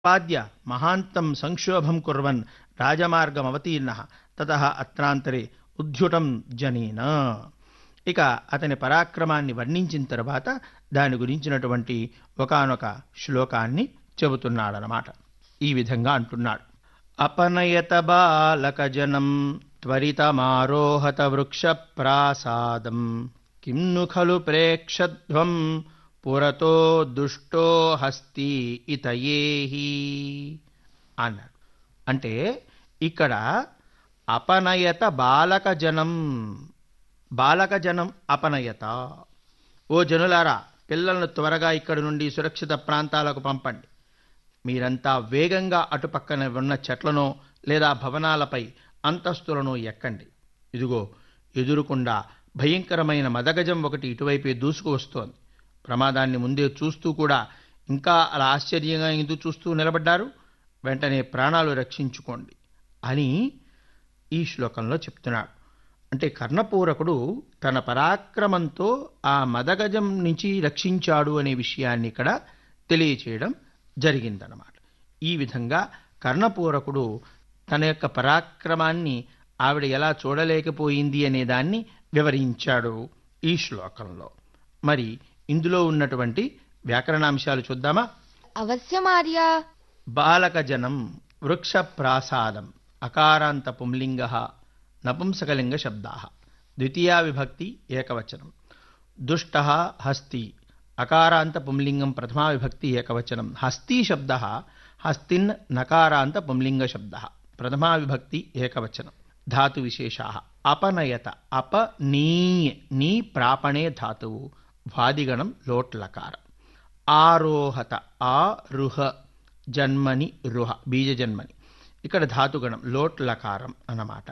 పాద్య మహాంతం సంక్షోభం కుర్వన్ రాజమార్గమవతీర్ణ తత అత్రాంతరే ఉద్యుటం జనీన ఇక అతని పరాక్రమాన్ని వర్ణించిన తర్వాత దాని గురించినటువంటి ఒకానొక శ్లోకాన్ని చెబుతున్నాడనమాట ఈ విధంగా అంటున్నాడు అపనయత బాలకజనం త్వరితమారోహత వృక్ష ప్రాసాదం కిం ను ఖలు ప్రేక్షధ్వం పురతో దుష్టో హస్తి ఇతయేహి అన్నాడు అంటే ఇక్కడ అపనయత బాలక జనం బాలక జనం అపనయత ఓ జనులారా పిల్లలను త్వరగా ఇక్కడి నుండి సురక్షిత ప్రాంతాలకు పంపండి మీరంతా వేగంగా అటుపక్కన ఉన్న చెట్లనో లేదా భవనాలపై అంతస్తులను ఎక్కండి ఇదిగో ఎదురుకుండా భయంకరమైన మదగజం ఒకటి ఇటువైపే దూసుకు వస్తోంది ప్రమాదాన్ని ముందే చూస్తూ కూడా ఇంకా అలా ఆశ్చర్యంగా ఎందుకు చూస్తూ నిలబడ్డారు వెంటనే ప్రాణాలు రక్షించుకోండి అని ఈ శ్లోకంలో చెప్తున్నాడు అంటే కర్ణపూరకుడు తన పరాక్రమంతో ఆ మదగజం నుంచి రక్షించాడు అనే విషయాన్ని ఇక్కడ తెలియచేయడం జరిగిందనమాట ఈ విధంగా కర్ణపూరకుడు తన యొక్క పరాక్రమాన్ని ఆవిడ ఎలా చూడలేకపోయింది అనే దాన్ని వివరించాడు ఈ శ్లోకంలో మరి ఇందులో ఉన్నటువంటి వ్యాకరణాంశాలు చూద్దామా అవశ్యమార్య బాలకజనం వృక్ష ప్రాసాదం అకారాంత పుంలింగ నపుంసకలింగ శబ్దా ద్వితీయా విభక్తి ఏకవచనం దుష్ట హస్తి అకారాంత పుంలింగం ప్రథమా విభక్తి ఏకవచనం హస్తి శబ్ద హస్తిన్ నకారాంత పుంలింగ శబ్ద ప్రథమా విభక్తి ఏకవచనం ధాతు విశేషా అపనయత అపనీ నీ ప్రాపణే ధాతువు వాదిగణం లోట్లకారం ఆరోహత ఆ రుహ జన్మని రుహ బీజజన్మని ఇక్కడ ధాతుగణం లోట్ లకారం అన్నమాట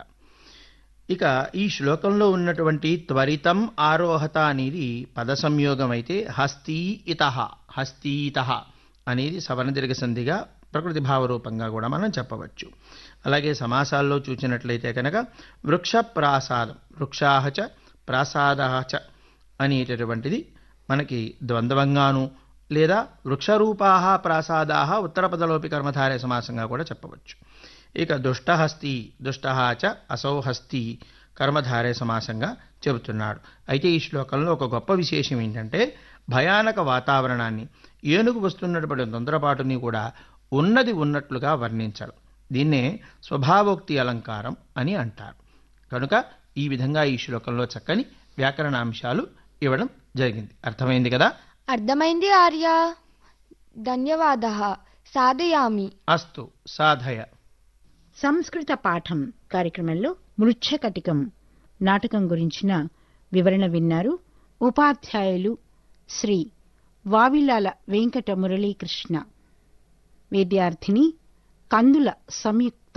ఇక ఈ శ్లోకంలో ఉన్నటువంటి త్వరితం ఆరోహత అనేది పద సంయోగం అయితే హస్తీ ఇత హస్తీత అనేది సవర్ణదీర్ఘ సంధిగా ప్రకృతి భావరూపంగా కూడా మనం చెప్పవచ్చు అలాగే సమాసాల్లో చూసినట్లయితే కనుక వృక్ష ప్రాసాదం వృక్షాహచ ప్రాసాదాచ అనేటటువంటిది మనకి ద్వంద్వంగాను లేదా వృక్షరూపాహ ప్రాసాదాహ ఉత్తరపదలోపి కర్మధారే సమాసంగా కూడా చెప్పవచ్చు ఇక దుష్టహస్తి దుష్టహ చ అసౌహస్తి కర్మధారే సమాసంగా చెబుతున్నాడు అయితే ఈ శ్లోకంలో ఒక గొప్ప విశేషం ఏంటంటే భయానక వాతావరణాన్ని ఏనుగు వస్తున్నటువంటి తొందరపాటుని కూడా ఉన్నది ఉన్నట్లుగా వర్ణించడం దీన్నే స్వభావోక్తి అలంకారం అని అంటారు కనుక ఈ విధంగా ఈ శ్లోకంలో చక్కని వ్యాకరణాంశాలు ఇవ్వడం జరిగింది అర్థమైంది కదా అర్థమైంది ఆర్య ధన్యవాద సాధయామి అస్తు సాధయ సంస్కృత పాఠం కార్యక్రమంలో మృచ్ఛకటికం నాటకం గురించిన వివరణ విన్నారు ఉపాధ్యాయులు శ్రీ వావిలాల వెంకట మురళీకృష్ణ విద్యార్థిని కందుల సంయుక్త